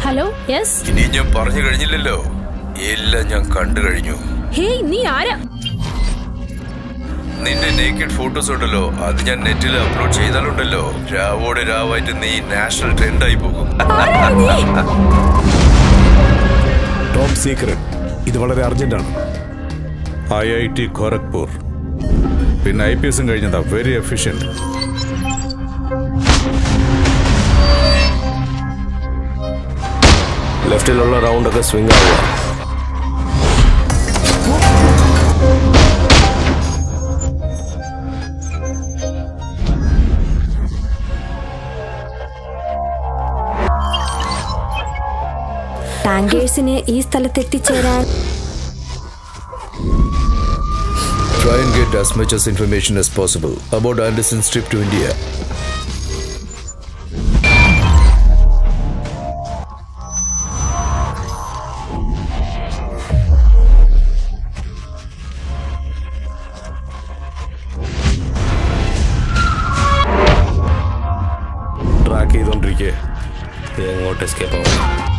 Hello yes ഇനി ഞാൻ പറഞ്ഞു കഴിഞ്ഞില്ലല്ലോ എല്ലാം ഞാൻ കണ്ടു കഴിഞ്ഞു ഹേയ് നീ ആരാ നിന്റെ നേക്കഡ് ഫോട്ടോസ് ഉണ്ടല്ലോ അത് ഞാൻ നെറ്റിൽ അപ്ലോഡ് ചെയ്താലുണ്ടല്ലോ രാവോടെ രാവായിട്ട് നീ നാഷണൽ ട്രെൻഡായി പോകും ആരാ നീ ടോപ്പ് സീക്രട്ട് ഇത് വളരെ അർജന്റാണ് ഐ ഐ ടി ഖോരഗ്പൂർ പിന്നെ ഐ പി എസും കഴിഞ്ഞതാ വെരി എഫിഷ്യന്റ് ലെഫ്റ്റിലുള്ള റൗണ്ട് ഒക്കെ സ്വിംഗ് ആവുക ടാങ്കേഴ്സിന് ഈ സ്ഥലത്ത് എത്തിച്ചേരാൻ Try and get as much as information as possible about Anderson's trip to India. Track ചെയ്തോണ്ടിരിക്കേ എങ്ങോട്ട് എസ്കേപ്പ് ആവും